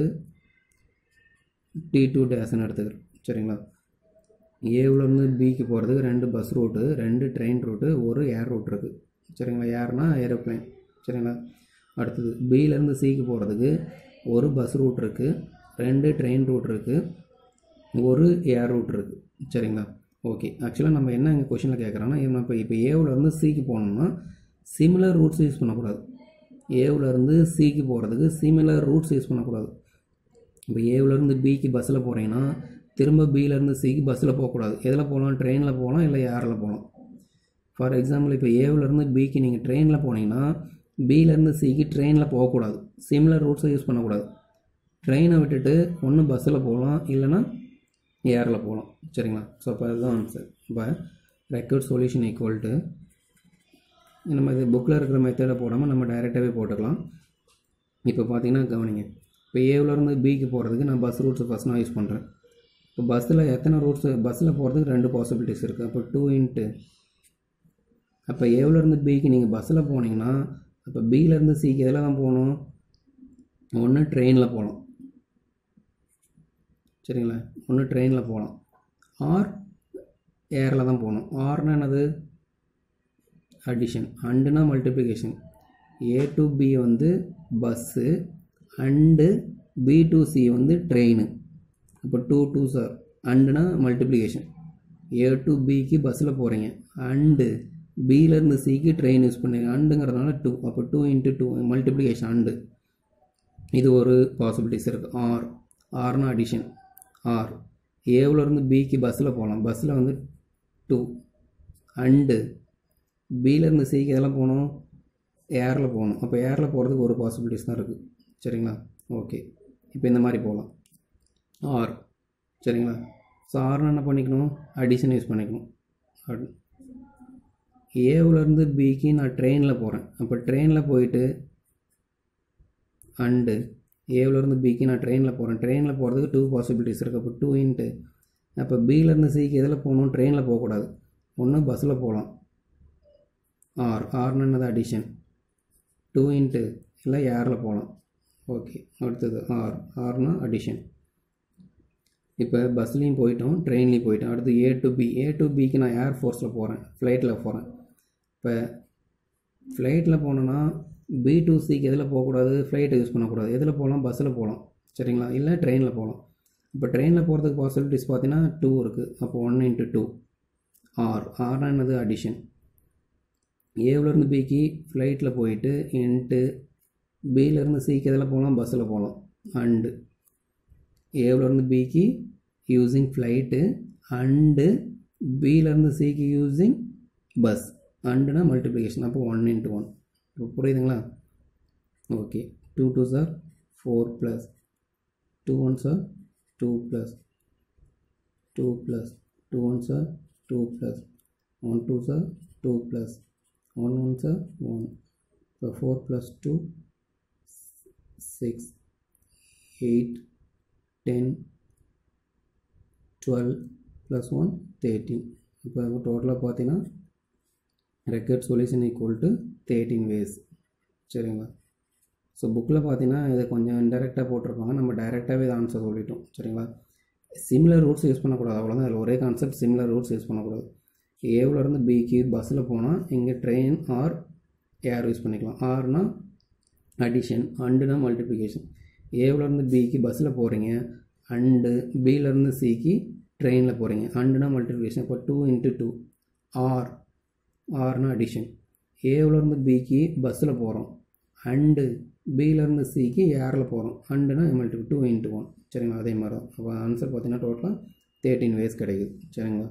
டி டூ டேஸ்ன்னு எடுத்துக்கிறேன் சரிங்களா ஏவிலேருந்து பிக்கு போகிறதுக்கு ரெண்டு பஸ் ரூட்டு ரெண்டு ட்ரெயின் ரூட்டு ஒரு ஏர் ரூட் இருக்குது சரிங்களா ஏர்னா ஏரோப்ளைன் சரிங்களா அடுத்தது பியிலேருந்து சிக்கு போகிறதுக்கு ஒரு பஸ் ரூட் இருக்குது ரெண்டு ட்ரெயின் ரூட் இருக்குது ஒரு ஏர் ரூட் இருக்குது சரிங்களா ஓகே ஆக்சுவலாக நம்ம என்ன இங்கே கொஷினில் கேட்குறோன்னா நம்ம இப்போ இப்போ ஏவிலேருந்து சிக்கு போகணும்னா சிமிலர் ரூட்ஸ் யூஸ் பண்ணக்கூடாது ஏவிலேருந்து சிக்கு போகிறதுக்கு சிமிலர் ரூட்ஸ் யூஸ் பண்ணக்கூடாது இப்போ ஏவிலேருந்து பிக்கு பஸ்ஸில் போகிறீங்கன்னா திரும்ப பியிலேருந்து சிக்கு பஸ்ஸில் போகக்கூடாது எதில் போகலாம் ட்ரெயினில் போகலாம் இல்லை ஏரில் போகலாம் ஃபார் எக்ஸாம்பிள் இப்போ ஏவிலேருந்து பிக்கு நீங்கள் ட்ரெயினில் போனீங்கன்னா பியிலேருந்து சிக்கு ட்ரெயினில் போகக்கூடாது சிமிலர் ரூட்ஸை யூஸ் பண்ணக்கூடாது ட்ரெயினை விட்டுட்டு ஒன்று பஸ்ஸில் போகலாம் இல்லைன்னா ஏரில் போகலாம் சரிங்களா ஸோ அப்போ அதுதான் ஆன்சர் இப்போ ரெக்கார்ட் சொல்யூஷன் ஈக்குவல் டு நம்ம இது புக்கில் இருக்கிற மெத்தடை போடாமல் நம்ம டைரெக்டாகவே போட்டுக்கலாம் இப்போ பார்த்தீங்கன்னா கவனிங்க இப்போ ஏவிலேருந்து பிக்கு போகிறதுக்கு நான் பஸ் ரூட்ஸ் ஃபஸ்ட் நான் யூஸ் பண்ணுறேன் இப்போ பஸ்ஸில் எத்தனை ரூட்ஸ் பஸ்ஸில் போகிறதுக்கு ரெண்டு பாசிபிலிட்டிஸ் இருக்குது அப்போ டூ இன்ட்டு அப்போ ஏவிலேருந்து பிக்கு நீங்கள் பஸ்ஸில் போனீங்கன்னா அப்போ பியிலேருந்து சிக்கு எதில் தான் போகணும் ஒன்று ட்ரெயினில் போகலாம் சரிங்களா ஒன்று ட்ரெயினில் போகலாம் ஆர் ஏரில் தான் போகணும் ஆர்னா என்னது அடிஷன் அண்டுனா மல்டிப்ளிகேஷன் ஏ டு பி வந்து bus and B to C வந்து ட்ரெயின் அப்போ டூ டூ சார் அண்டுனா மல்டிப்ளிகேஷன் ஏ டு பிக்கு பஸ்ஸில் போகிறீங்க அண்டு பியிலேருந்து சிக்கு ட்ரெயின் யூஸ் பண்ணுறீங்க அண்டுங்கிறதுனால டூ அப்போ two into two multiplication and இது ஒரு பாசிபிலிட்டிஸ் இருக்குது ஆர் ஆர்னா அடிஷன் ஆர் ஏவிலேருந்து பிக்கு பஸ்ஸில் போகலாம் பஸ்ஸில் வந்து டூ அண்டு பியிலேருந்து சிக்கு எதெல்லாம் போகணும் ஏரில் போகணும் அப்போ ஏரில் போகிறதுக்கு ஒரு பாசிபிலிட்டிஸ் தான் இருக்குது சரிங்களா ஓகே இப்போ இந்த மாதிரி போகலாம் ஆர் சரிங்களா ஸோ ஆர்னு என்ன பண்ணிக்கணும் அடிஷன் யூஸ் பண்ணிக்கணும் அட் ஏவிலேருந்து பிக்கு நான் ட்ரெயினில் போகிறேன் அப்போ ட்ரெயினில் போயிட்டு அண்டு ஏவிலேருந்து பிக்கு நான் ட்ரெயினில் போகிறேன் ட்ரெயினில் போகிறதுக்கு டூ பாசிபிலிட்டிஸ் இருக்குது அப்போ டூ இன்ட்டு அப்போ பியிலேருந்து சிக்கு எதில் போகணும் ட்ரெயினில் போகக்கூடாது ஒன்று பஸ்ஸில் போகலாம் ஆர் ஆர்னு என்னது அடிஷன் டூ இன்ட்டு இல்லை ஏரில் போகலாம் ஓகே அடுத்தது ஆர் ஆர்னா அடிஷன் இப்போ பஸ்லேயும் போயிட்டோம் ட்ரெயின்லேயும் போயிட்டோம் அடுத்து A to B A to பிக்கு நான் ஏர் ஃபோர்ஸில் போகிறேன் ஃப்ளைட்டில் போகிறேன் இப்போ ஃப்ளைட்டில் போனோன்னா பி டு சிக்கு எதில் போகக்கூடாது ஃப்ளைட்டை யூஸ் பண்ணக்கூடாது எதில் போகலாம் பஸ்ஸில் போகலாம் சரிங்களா இல்லை ட்ரெயினில் போகலாம் இப்போ ட்ரெயினில் போகிறதுக்கு பாசிபிலிட்டிஸ் பார்த்தீங்கன்னா டூ இருக்குது அப்போ ஒன் இன்ட்டு டூ ஆர் ஆர்னா என்னது அடிஷன் ஏவிலேருந்து பிக்கு ஃப்ளைட்டில் போயிட்டு இன்ட்டு பியிலேருந்து சிக்கு எதில் போகலாம் பஸ்ஸில் போகலாம் அண்டு ஏவிலேருந்து பிக்கு யூஸிங் ஃப்ளைட்டு அண்டு பியிலேருந்து சிக்கு யூஸிங் பஸ் அண்டுனா மல்டிப்ளிகேஷன் அப்போ ஒன் இன்ட்டு ஒன் இப்போ புரியுதுங்களா okay two two sir four plus two one sir two plus two plus two one sir two plus one two sir two plus one one sir one இப்போ four plus two six eight ten twelve plus one thirteen இப்போ டோட்டலாக பார்த்தீங்கன்னா required solution equal to thirteen ways சரிங்களா so புக்கில் பார்த்தீங்கன்னா இதை கொஞ்சம் இன்டெரக்டாக போட்டிருப்பாங்க நம்ம டைரெக்டாகவே இதை ஆன்சர் சொல்லிட்டோம் சரிங்களா சிமிலர் ரூட்ஸ் யூஸ் பண்ணக்கூடாது அவ்வளோதான் அதில் ஒரே கான்செப்ட் சிமிலர் ரூட்ஸ் யூஸ் பண்ணக்கூடாது ஏவிலேருந்து பிக்கு பஸ்ஸில் போனால் இங்கே ட்ரெயின் ஆர் ஏர் யூஸ் பண்ணிக்கலாம் ஆர்னா அடிஷன் அண்டுனா மல்டிப்ளிகேஷன் ஏவிலேருந்து பிக்கு பஸ்ஸில் போகிறீங்க அண்டு பியிலேருந்து சிக்கு ட்ரெயினில் போகிறீங்க அண்டுனா மல்டிப்ளிகேஷன் இப்போ டூ இன்ட்டு டூ ஆர் ஆர்னா அடிஷன் ஏவிலேருந்து பிக்கு பஸ்ஸில் போகிறோம் அண்டு பியிலேருந்து சிக்கு ஏரில் போகிறோம் அண்டுனா மல்டி டூ இன்ட்டு ஒன் சரிங்களா அதே மாதிரி தான் அப்போ ஆன்சர் பார்த்தீங்கன்னா டோட்டலாக தேர்ட்டின் வேஸ் கிடைக்குது சரிங்களா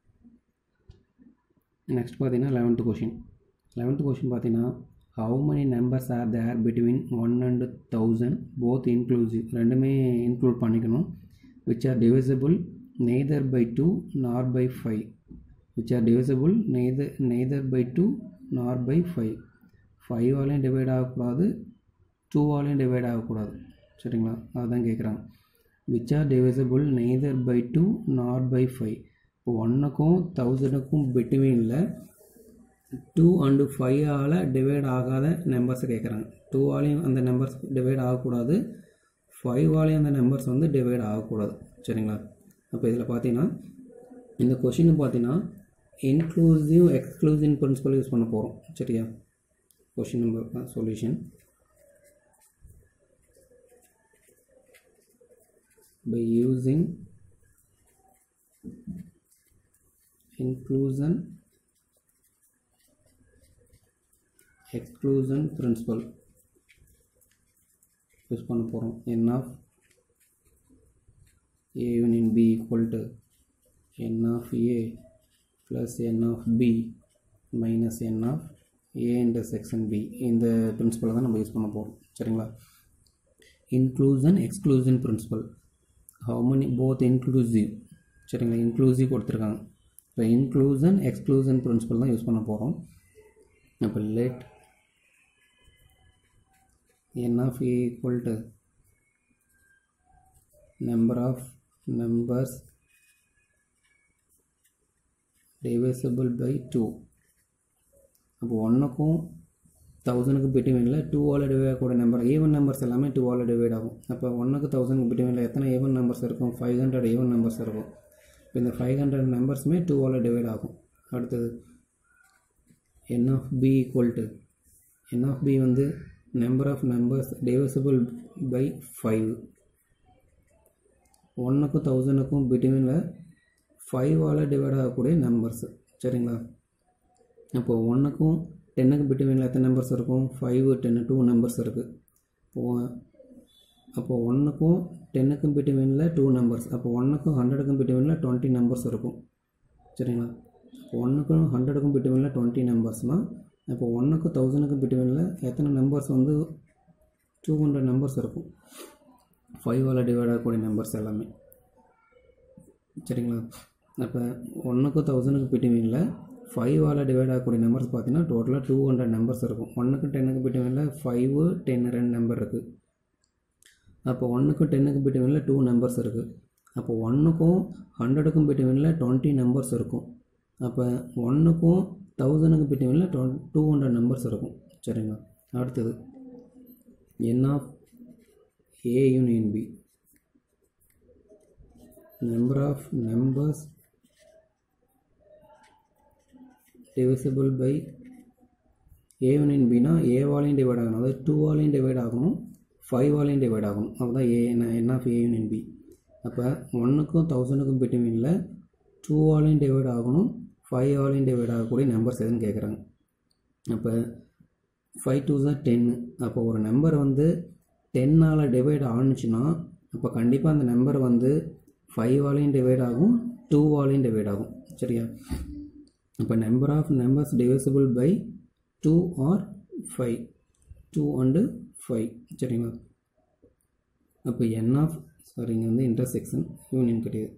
நெக்ஸ்ட் பார்த்தீங்கன்னா லெவன்த்து கொஷின் லெவன்த்து கொஷின் பார்த்தீங்கன்னா how many numbers are there between one and thousand both inclusive ரெண்டுமே இன்க்ளூட் பண்ணிக்கணும் which are divisible neither by two nor by five which are divisible neither neither by two nor by five ஃபைவாலையும் divide ஆகக்கூடாது டூவாலையும் divide ஆகக்கூடாது சரிங்களா அதுதான் கேட்குறாங்க which are divisible neither by two nor by five இப்போ ஒன்றுக்கும் தௌசண்டுக்கும் பிட்வீனில் டூ அண்டு ஃபைவால் டிவைட் ஆகாத நம்பர்ஸை கேட்குறாங்க டூவாலையும் அந்த நம்பர்ஸ் டிவைட் ஆகக்கூடாது ஃபைவாலையும் அந்த நம்பர்ஸ் வந்து டிவைட் ஆகக்கூடாது சரிங்களா அப்போ இதில் பார்த்தீங்கன்னா இந்த கொஷின் பார்த்தீங்கன்னா இன்க்ளூசிவ் எக்ஸ்க்ளூசிவ் பிரின்சிபல் யூஸ் பண்ண போகிறோம் சரியா question number solution by using inclusion exclusion principle use பண்ண போகிறோம் n of a union b equal to n of a plus n of b minus n of a intersection b இந்த பிரின்சிபலை தான் நம்ம use பண்ண போகிறோம் சரிங்களா inclusion exclusion principle how many both inclusive சரிங்களா inclusive கொடுத்துருக்காங்க இப்போ இன்க்ளூசன் எக்ஸ்க்ளூசன் பிரின்சிபல் தான் யூஸ் பண்ண போகிறோம் அப்போ let n of a equal to number of numbers divisible by 2 அப்போ ஒன்றுக்கும் தௌசண்ட்க்கு பிட்வீனில் டூவால் டிவைட் ஆகக்கூடிய நம்பர் ஈவன் நம்பர்ஸ் எல்லாமே டூவால் டிவைட் ஆகும் அப்போ ஒன்றுக்கு தௌசண்ட்க்கு பிட்வீனில் எத்தனை ஈவன் நம்பர்ஸ் இருக்கும் ஃபைவ் ஹண்ட்ரட் ஈவன் நம்பர்ஸ் இருக்கும் இப்போ இந்த ஃபைவ் ஹண்ட்ரட் நம்பர்ஸுமே டூவால் டிவைட் ஆகும் அடுத்தது என் of B equal to n of B வந்து number of numbers divisible by five ஒன்றுக்கும் தௌசண்ட்க்கும் பிட்வீனில் ஃபைவால் டிவைட் ஆகக்கூடிய நம்பர்ஸ் சரிங்களா அப்போ ஒன்றுக்கும் டென்னுக்கு பிட்வீனில் எத்தனை நம்பர்ஸ் இருக்கும் ஃபைவ் டென்னு டூ நம்பர்ஸ் இருக்குது இப்போ அப்போ ஒன்றுக்கும் டென்னுக்கும் பிட்வீனில் டூ நம்பர்ஸ் அப்போ ஒன்றுக்கும் ஹண்ட்ரடுக்கும் பிட்வீனில் டுவெண்ட்டி நம்பர்ஸ் இருக்கும் சரிங்களா ஒன்றுக்கும் ஹண்ட்ரடுக்கும் பிட்வீனில் டுவெண்ட்டி நம்பர்ஸ்னால் இப்போ ஒன்றுக்கும் தௌசண்ட்க்கும் பிட்வீனில் எத்தனை நம்பர்ஸ் வந்து டூ ஹண்ட்ரட் நம்பர்ஸ் இருக்கும் ஃபைவால் டிவைட் ஆகக்கூடிய நம்பர்ஸ் எல்லாமே சரிங்களா அப்போ ஒன்றுக்கும் தௌசண்ட்க்கு பிட்வீனில் ஃபைவால் டிவைட் ஆகக்கூடிய நம்பர்ஸ் பார்த்தீங்கன்னா டோட்டலாக டூ ஹண்ட்ரட் நம்பர்ஸ் இருக்கும் ஒன்றுக்கு டென்னுக்கு பிட்வீனில் ஃபைவு டென் ரெண்டு நம்பர் இருக்குது அப்போ ஒன்றுக்கும் டென்னுக்கு பிட்வீனில் டூ நம்பர்ஸ் இருக்குது அப்போ ஒன்றுக்கும் ஹண்ட்ரடுக்கும் பிட்வீனில் டுவெண்ட்டி நம்பர்ஸ் இருக்கும் அப்போ ஒன்றுக்கும் தௌசண்ட்க்கு பிட்வீனில் டுவென் டூ ஹண்ட்ரட் நம்பர்ஸ் இருக்கும் சரிங்களா அடுத்தது என் of A union B number of numbers divisible by A union பினா ஏவாலையும் டிவைட் ஆகணும் அதாவது டூவாலையும் டிவைட் ஆகணும் ஃபைவாலையும் டிவைட் ஆகணும் அதுதான் A n of A union B அப்போ ஒன்றுக்கும் தௌசண்ட்க்கும் பிட்வீனில் டூவாலையும் டிவைட் ஆகணும் ஃபைவாலையும் டிவைட் ஆகக்கூடிய நம்பர்ஸ் எதுன்னு கேட்குறாங்க அப்போ ஃபைவ் டூ தான் டென்னு அப்போ ஒரு நம்பர் வந்து டென்னால் டிவைட் ஆணுச்சுன்னா அப்போ கண்டிப்பாக அந்த நம்பர் வந்து ஃபைவாலையும் டிவைட் ஆகும் டூவாலையும் டிவைட் ஆகும் சரியா இப்போ number of numbers divisible by two or five two and five சரிங்களா அப்போ என் ஆஃப் சாரி இங்கே வந்து இன்டர்செக்ஷன் யூனியன் கிடையாது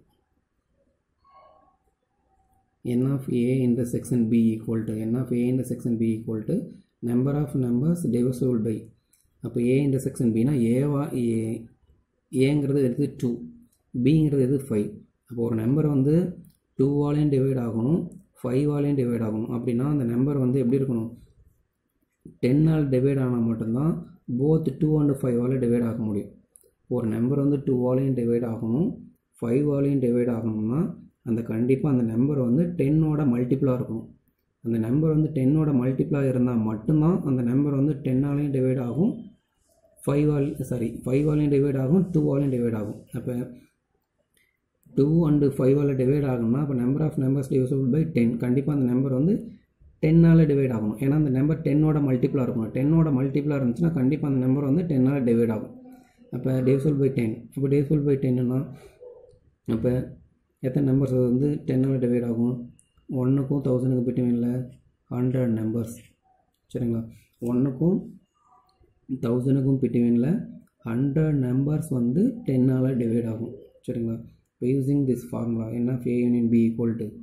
n of a intersection b equal to n of a intersection b equal to number of numbers divisible by அப்போ a intersection b னா ஏவா ஏ ஏங்கிறது எடுத்து டூ பிங்கிறது எது ஃபைவ் அப்போ ஒரு நம்பர் வந்து டூவாலையும் டிவைட் ஆகணும் ஃபைவாலையும் டிவைட் ஆகணும் அப்படின்னா அந்த நம்பர் வந்து எப்படி இருக்கணும் டென்னால் டிவைட் ஆனால் மட்டும்தான் போத் டூ அண்டு ஃபைவால் டிவைட் ஆக முடியும் ஒரு நம்பர் வந்து டூவாலையும் டிவைட் ஆகணும் ஃபைவாலையும் டிவைட் ஆகணும்னா அந்த கண்டிப்பாக அந்த நம்பர் வந்து டென்னோட மல்டிப்ளாக இருக்கணும் அந்த நம்பர் வந்து டென்னோட மல்டிப்ளாக இருந்தால் மட்டும்தான் அந்த நம்பர் வந்து டென்னாலையும் டிவைட் ஆகும் ஃபைவால் சாரி ஃபைவாலையும் டிவைட் ஆகும் டூவாலையும் டிவைட் ஆகும் அப்போ டூ அண்டு ஃபைவால் டிவைட் ஆகணும்னா அப்போ number of numbers divisible by ten கண்டிப்பாக அந்த நம்பர் வந்து டென்னால் டிவைட் ஆகணும் ஏன்னா அந்த நம்பர் டென்னோட மல்டிப்ளாக இருக்கணும் டென்னோட மல்டிப்ளாக இருந்துச்சுன்னா கண்டிப்பாக அந்த நம்பர் வந்து டென்னால் டிவைட் ஆகும் அப்போ டிவிசபிள் பை டென் அப்போ டிவிசபிள் பை டென்னுனா அப்போ எத்தனை நம்பர்ஸ் வந்து டென்னால் டிவைட் ஆகும் ஒன்றுக்கும் தௌசண்ட்க்கு பிட்வீனில் ஹண்ட்ரட் நம்பர்ஸ் சரிங்களா ஒன்றுக்கும் தௌசண்ட்க்கும் பிட்வீனில் ஹண்ட்ரட் நம்பர்ஸ் வந்து டென்னால் டிவைட் ஆகும் சரிங்களா இப்போ யூஸிங் திஸ் ஃபார்முலா என்ன A union B equal to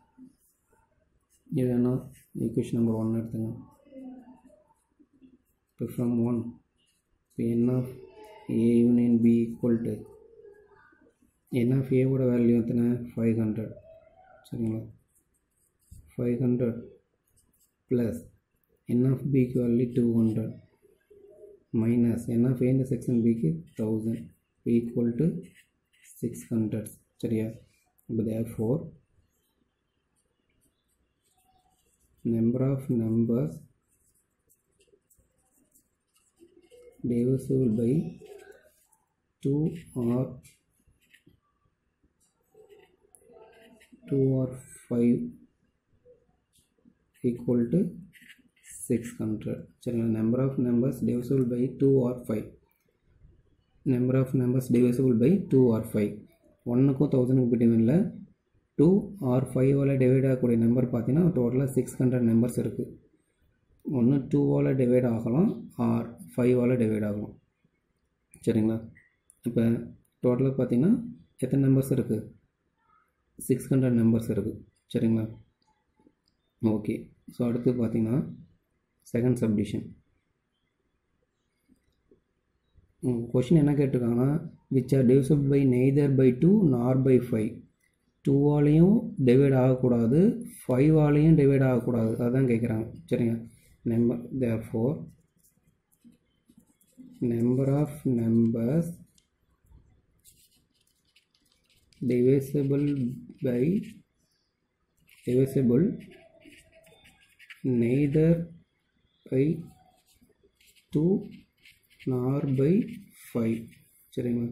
இது என்ன ஈக்குவேஷன் நம்பர் ஒன் எடுத்துங்க இப்போ ஃப்ரம் ஒன் இப்போ என் of A union B equal to n of ஏவோட வேல்யூ எத்தனை ஃபைவ் ஹண்ட்ரட் சரிங்களா five hundred plus N of பிக்கு value two hundred minus N of A section பிக்கு thousand equal to six hundred சரியா இப்போ தேர் ஃபோர் number of numbers divisible by 2 or 2 or 5 equal to 600 சரிங்களா number of numbers divisible by 2 or 5 number of numbers divisible by 2 or 5 ஒன்றுக்கும் தௌசண்ட்க்கு பிட்வீனில் two or ஃபைவால் divide ஆகக்கூடிய நம்பர் பார்த்தீங்கன்னா டோட்டலாக சிக்ஸ் ஹண்ட்ரட் நம்பர்ஸ் இருக்குது ஒன்று டூவால் டிவைட் ஆகலாம் ஆர் ஃபைவால் டிவைட் ஆகலாம் சரிங்களா இப்போ டோட்டலாக பார்த்தீங்கன்னா எத்தனை நம்பர்ஸ் இருக்குது சிக்ஸ் ஹண்ட்ரட் நம்பர்ஸ் இருக்குது சரிங்களா ஓகே ஸோ அடுத்து பார்த்தீங்கன்னா செகண்ட் சப்டிஷன் கொஷின் என்ன கேட்டிருக்காங்கன்னா which are divisible by neither by two nor by five டூவாலையும் டிவைட் ஆகக்கூடாது ஃபைவாலையும் டிவைட் ஆகக்கூடாது அதுதான் கேட்குறாங்க சரிங்க number there four number of numbers divisible by divisible neither by 2 nor by 5 சரிங்களா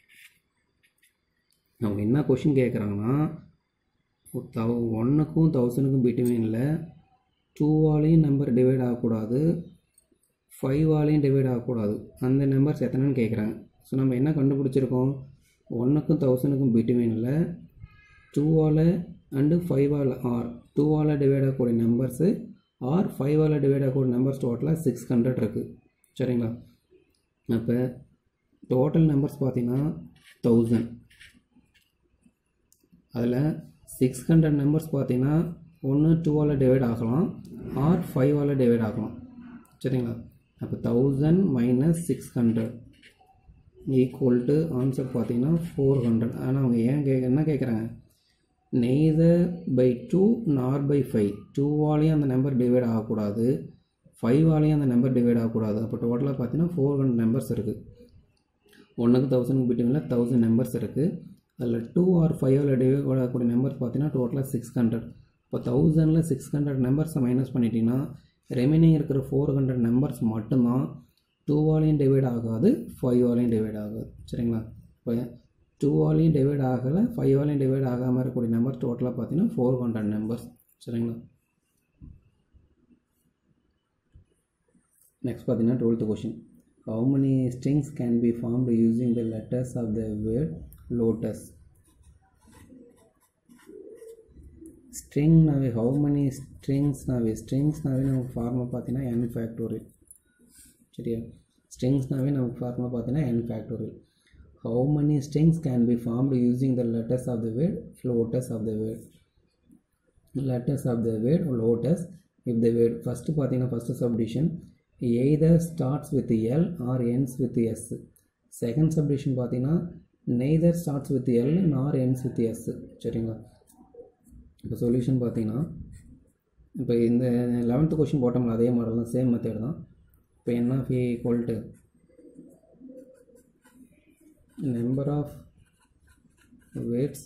அவங்க என்ன கொஷின் கேட்குறாங்கன்னா தௌ ஒன்றுக்கும் தௌசண்ட்க்கும் பிட்வீனில் டூவாலையும் நம்பர் டிவைட் ஆகக்கூடாது ஃபைவாலையும் டிவைட் ஆகக்கூடாது அந்த நம்பர்ஸ் எத்தனைன்னு கேட்குறாங்க ஸோ நம்ம என்ன கண்டுபிடிச்சிருக்கோம் ஒன்றுக்கும் தௌசண்ட்க்கும் பிட்வீனில் டூவால் அண்டு ஃபைவால் ஆர் டூவால் டிவைட் ஆகக்கூடிய நம்பர்ஸு ஆர் ஃபைவால் டிவைட் ஆகக்கூடிய நம்பர்ஸ் டோட்டலாக சிக்ஸ் ஹண்ட்ரட் இருக்குது சரிங்களா அப்போ டோட்டல் நம்பர்ஸ் பார்த்தீங்கன்னா தௌசண்ட் அதில் சிக்ஸ் ஹண்ட்ரட் நம்பர்ஸ் பார்த்தீங்கன்னா ஒன்று டூவால் டிவைட் ஆகலாம் ஆர் ஃபைவால் டிவைட் ஆகலாம் சரிங்களா அப்போ thousand minus six hundred equal to answer பார்த்தீங்கன்னா ஃபோர் ஹண்ட்ரட் ஆனால் அவங்க ஏன் கே என்ன கேட்குறாங்க neither by two nor by five டூவாலையும் அந்த நம்பர் டிவைட் ஆகக்கூடாது ஃபைவாலையும் அந்த நம்பர் டிவைட் ஆகக்கூடாது அப்போ டோட்டலாக பார்த்தீங்கன்னா ஃபோர் ஹண்ட்ரட் நம்பர்ஸ் இருக்குது ஒன்றுக்கு தௌசண்ட்க்கு பிட்வீனில் தௌசண்ட் நம்பர்ஸ் இருக்குது அதில் டூ ஆர் ஃபைவ்ல டிவைட் ஆகக்கூடிய நம்பர் பார்த்தீங்கன்னா டோட்டலாக சிக்ஸ் ஹண்ட்ரட் இப்போ தௌசண்டில் சிக்ஸ் ஹண்ட்ரட் நம்பர்ஸை மைனஸ் பண்ணிட்டீங்கன்னா ரெமைனிங் இருக்கிற ஃபோர் ஹண்ட்ரட் நம்பர்ஸ் மட்டும்தான் டூவாலையும் டிவைட் ஆகாது ஃபைவாலையும் டிவைட் ஆகாது சரிங்களா இப்போ டூவாலையும் டிவைட் ஆகலை ஃபைவாலையும் டிவைட் ஆகாமல் இருக்கக்கூடிய நம்பர் டோட்டலாக பார்த்தீங்கன்னா ஃபோர் ஹண்ட்ரட் நம்பர்ஸ் சரிங்களா நெக்ஸ்ட் பார்த்தீங்கன்னா twelfth question how many strings can be formed using the letters of the word lotus ஸ்ட்ரிங்னாவே ஹவு many ஸ்ட்ரிங்ஸ்னாவே ஸ்ட்ரிங்ஸ்னாவே நமக்கு ஃபார்முலா பார்த்தீங்கன்னா n ஃபேக்டோரியல் சரியா ஸ்ட்ரிங்ஸ்னாவே நமக்கு ஃபார்முலா பார்த்தீங்கன்னா n factorial how many strings can be formed using the letters of the word lotus of the word letters of the word lotus if the word first பார்த்தீங்கன்னா first subdivision either starts with L or ends with S second subdivision பார்த்தீங்கன்னா neither starts with L nor ends with S சரிங்களா இப்போ solution பார்த்தீங்கன்னா இப்போ இந்த eleventh question போட்டோம்ல அதே model தான் same method தான் இப்போ என் of A equal to number of weights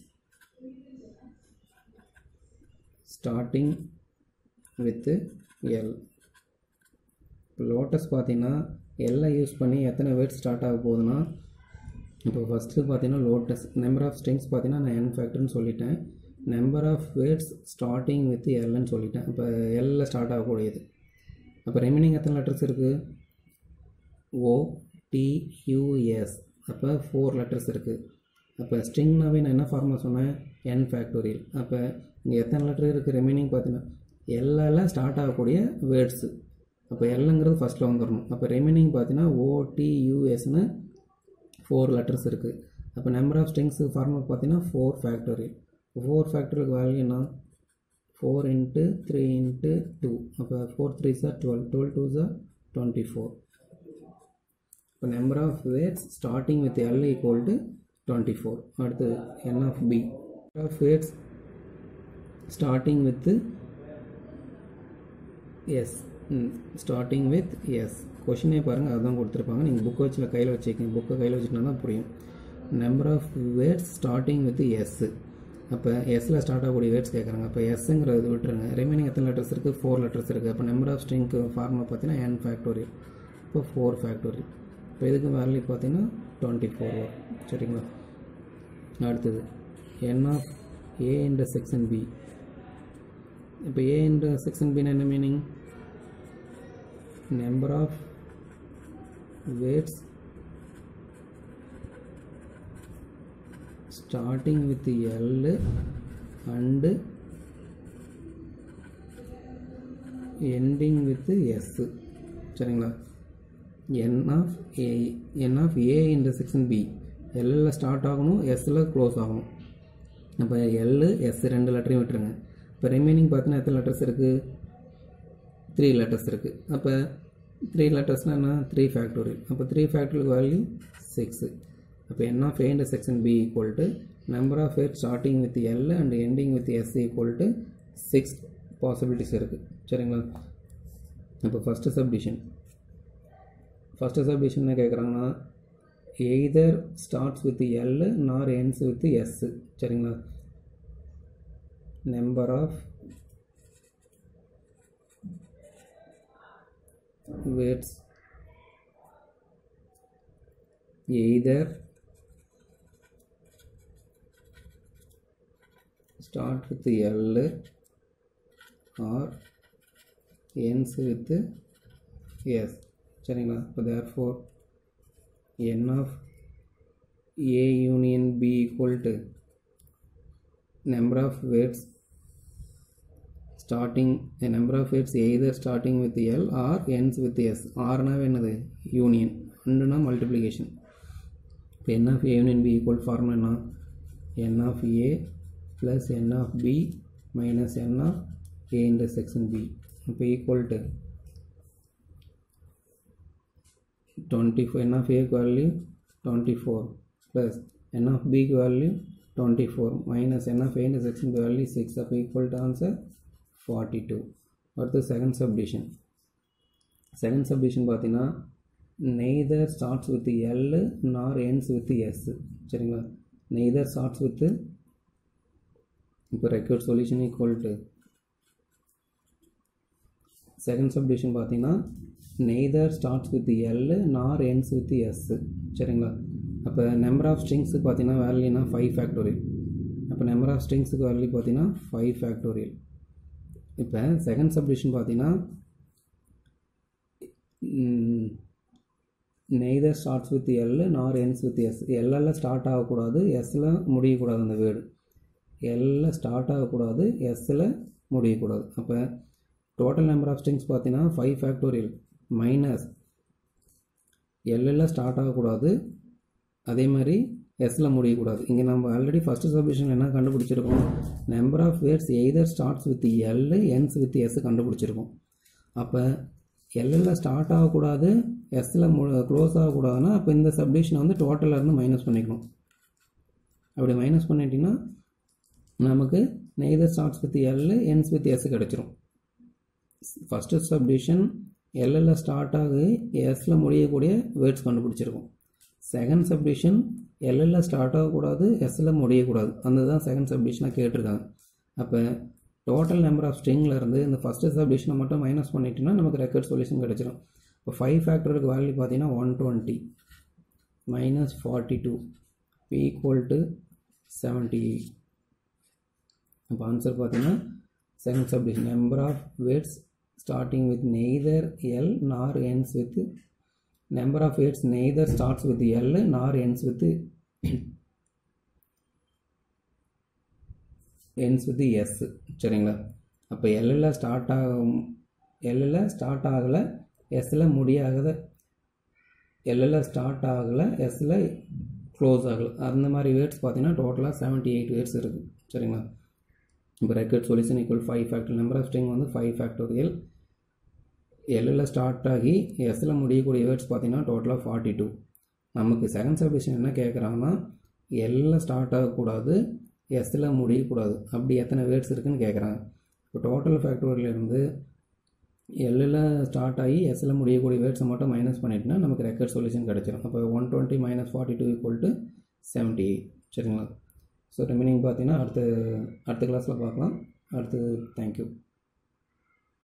starting with L இப்போ லோட்டஸ் பார்த்தீங்கன்னா எல்லாம் யூஸ் பண்ணி எத்தனை weight ஸ்டார்ட் ஆக போகுதுன்னா இப்போ ஃபஸ்ட்டு பார்த்தீங்கன்னா லோட்டஸ் நம்பர் ஆஃப் ஸ்ட்ரிங்ஸ் பார்த்தீங்கன்னா நான் என் ஃபேக்டர்னு சொல்லிட்டேன் number of words starting with எல்னு சொல்லிட்டேன் இப்போ எல்ல ஸ்டார்ட் ஆகக்கூடியது அப்போ ரெமைனிங் எத்தனை லெட்டர்ஸ் இருக்குது ஓ டியூஎஸ் அப்போ ஃபோர் லெட்டர்ஸ் இருக்குது அப்போ ஸ்ட்ரிங்னாவே நான் என்ன ஃபார்முலா சொன்னேன் என் ஃபேக்டோரியல் அப்போ இங்கே எத்தனை லெட்டர் இருக்குது ரெமைனிங் பார்த்தீங்கன்னா எல்லாம் ஸ்டார்ட் ஆகக்கூடிய வேர்ட்ஸு அப்போ எல்லுங்கிறது ஃபஸ்ட்டில் வந்துடணும் அப்போ ரெமைனிங் பார்த்தீங்கன்னா ஓடியூஎஸ்னு ஃபோர் லெட்டர்ஸ் இருக்குது அப்போ நம்பர் ஆஃப் ஸ்ட்ரிங்ஸ் ஃபார்முலா பார்த்தீங்கன்னா ஃபோர் ஃபேக்டோரியல் ஃபோர் ஃபேக்டருக்கு வேல்யூ என்ன four into three into two அப்போ ஃபோர் த்ரீ சார் டுவெல் டுவெல் டூ சார் டுவெண்ட்டி ஃபோர் இப்போ number of words starting with L equal to twenty four அடுத்தது என் of B of words starting with S starting with S கொஷினே பாருங்கள் அதுதான் கொடுத்துருப்பாங்க நீங்கள் புக்கை வச்சு கையில் வச்சுக்கோங்க புக்கை கையில் வச்சுக்கினா தான் புரியும் number of words starting with S அப்போ எஸ்ஸில் ஸ்டார்ட் ஆகக்கூடிய வேர்ட்ஸ் கேட்குறாங்க அப்போ எஸ்ஸுங்கிறது விட்டுருங்க ரிமைனிங் எத்தனை லெட்டர்ஸ் இருக்குது ஃபோர் லெட்டர்ஸ் இருக்குது அப்போ நம்பர் ஆஃப் ஸ்ட்ரிங்க்கு ஃபார்முலா பார்த்தீங்கன்னா என் ஃபேக்டோரியல் இப்போ ஃபோர் ஃபேக்டோரியல் இப்போ இதுக்கு வேல்யூ பார்த்தீங்கன்னா டுவெண்ட்டி ஃபோர் வரும் சரிங்களா அடுத்தது என் ஆஃப் ஏ என்ற செக்ஷன் பி இப்போ ஏ என்ற செக்ஷன் பின்னு என்ன meaning number of weights starting with L and ending with S சரிங்களா n of A n of A intersection B எல்லில் ஸ்டார்ட் ஆகணும் எஸ்ஸில் க்ளோஸ் ஆகணும் அப்போ எல் எஸ் ரெண்டு லெட்டரையும் விட்டுருங்க இப்போ ரிமைனிங் பார்த்தீங்கன்னா எத்தனை லெட்டர்ஸ் இருக்குது த்ரீ லெட்டர்ஸ் இருக்குது அப்போ த்ரீ லெட்டர்ஸ்னால் என்ன த்ரீ ஃபேக்டோரியல் அப்போ த்ரீ ஃபேக்டோரியல் வேல்யூ சிக்ஸு அப்போ என் of A section B equal to number of eight starting with L and ending with S equal to six possibilities இருக்குது சரிங்களா இப்போ ஃபஸ்ட்டு சப்டிஷன் ஃபஸ்ட்டு சப்டிஷன் என்ன கேட்குறாங்கன்னா either starts with L nor ends with S சரிங்களா number of weights either start with L or ends with S சரிங்களா இப்போ therefore n of A union B equal to number of weights starting the number of words either starting with L or ends with S ஆர்னாவே என்னது union அண்டுனா multiplication இப்போ என் of A union B equal formula என்ன N of A plus N of B minus N of A intersection B இப்போ equal to twenty four N of ஏக்கு value twenty four plus N of பிக்கு value twenty four minus N of A intersection value six அப்போ equal to answer forty two அடுத்து second subdivision second subdivision பார்த்தீங்கன்னா neither starts with L nor ends with S சரிங்களா neither starts with இப்போ required solution equal to second subdivision பார்த்தீங்கன்னா neither starts with L nor ends with S சரிங்களா அப்போ number of ஸ்ட்ரிங்ஸுக்கு பார்த்தீங்கன்னா வேல்யூனா five factorial அப்போ நம்பர் ஆஃப் ஸ்ட்ரிங்ஸுக்கு வேல்யூ பார்த்தீங்கன்னா ஃபைவ் ஃபேக்டோரியல் இப்போ செகண்ட் சப்டிஷன் பார்த்தீங்கன்னா neither starts with L nor ends with S எல்லில் ஸ்டார்ட் ஆகக்கூடாது எஸ்ஸில் முடியக்கூடாது அந்த வேர்டு எல்லில் ஸ்டார்ட் ஆகக்கூடாது எஸ்ஸில் முடியக்கூடாது அப்போ டோட்டல் நம்பர் ஆஃப் ஸ்ட்ரிங்ஸ் பார்த்தீங்கன்னா ஃபைவ் ஃபேக்டோரியல் மைனஸ் எல்லில் ஸ்டார்ட் ஆகக்கூடாது அதே மாதிரி எஸ்ஸில் முடியக்கூடாது இங்கே நம்ம ஆல்ரெடி ஃபஸ்ட்டு சப்டிஷன் என்ன கண்டுபிடிச்சிருக்கோம் number of words either starts with L ends with S கண்டுபிடிச்சிருக்கோம் அப்போ எல்லில் ஸ்டார்ட் ஆகக்கூடாது எஸ்ஸில் மு க்ளோஸ் ஆகக்கூடாதுன்னா அப்போ இந்த சப்டிஷனை வந்து டோட்டலில் இருந்து மைனஸ் பண்ணிக்கணும் அப்படி மைனஸ் பண்ணிட்டீங்கன்னா நமக்கு neither starts with L ends with S கிடச்சிரும் ஃபஸ்ட்டு சப்டிஷன் எல்லில் ஸ்டார்ட் ஆகி எஸ்ஸில் முடியக்கூடிய வேர்ட்ஸ் கண்டுபிடிச்சிருக்கோம் செகண்ட் சப்டிஷன் எல்லில் ஸ்டார்ட் ஆகக்கூடாது எஸ்ஸில் முடியக்கூடாது அந்த தான் செகண்ட் சப்டிஷனாக கேட்டிருக்காங்க அப்போ டோட்டல் நம்பர் ஆஃப் ஸ்ட்ரிங்கில் இருந்து இந்த ஃபஸ்ட்டு சப்டிஷனை மட்டும் மைனஸ் பண்ணிட்டோம்னா நமக்கு ரெக்கார்ட் சொல்யூஷன் கிடச்சிரும் இப்போ ஃபைவ் ஃபேக்டருக்கு வேல்யூ பார்த்தீங்கன்னா one twenty minus forty two equal to seventy eight அப்போ ஆன்சர் பார்த்தீங்கன்னா second subdivision number of words starting with neither L nor ends with number of weights neither starts with L nor ends with ends with S சரிங்களா அப்போ எல்லில் start ஆகும் எல்லில் start ஆகலை எஸ்ஸில் முடியாத எல்லில் start ஆகலை எஸ்ஸில் close ஆகலை அந்த மாதிரி வேர்ட்ஸ் பார்த்தீங்கன்னா டோட்டலாக செவன்ட்டி எயிட் வேர்ட்ஸ் இருக்குது சரிங்களா இப்போ required solution equal five factor number of string வந்து ஃபைவ் ஃபேக்டோரியல் எல்லில் ஸ்டார்ட் ஆகி எஸ்ஸில் முடியக்கூடிய வேர்ட்ஸ் பார்த்தீங்கன்னா டோட்டலாக ஃபார்ட்டி டூ நமக்கு செகண்ட் சப்டிஷன் என்ன கேட்குறாங்கன்னா எல்லில் ஸ்டார்ட் ஆகக்கூடாது எஸ்ஸில் முடியக்கூடாது அப்படி எத்தனை வேர்ட்ஸ் இருக்குன்னு கேட்குறாங்க இப்போ டோட்டல் ஃபேக்டோரியலேருந்து எல்லில் ஸ்டார்ட் ஆகி எஸ்ஸில் முடியக்கூடிய வேர்ட்ஸை மட்டும் மைனஸ் பண்ணிட்டுனா நமக்கு ரெக்கர்ட் சொல்யூஷன் கிடச்சிரும் அப்போ one twenty minus forty two equal to seventy eight சரிங்களா ஸோ ரிமைனிங் பார்த்தீங்கன்னா அடுத்த அடுத்த கிளாஸில் பார்க்கலாம் அடுத்து தேங்க்யூ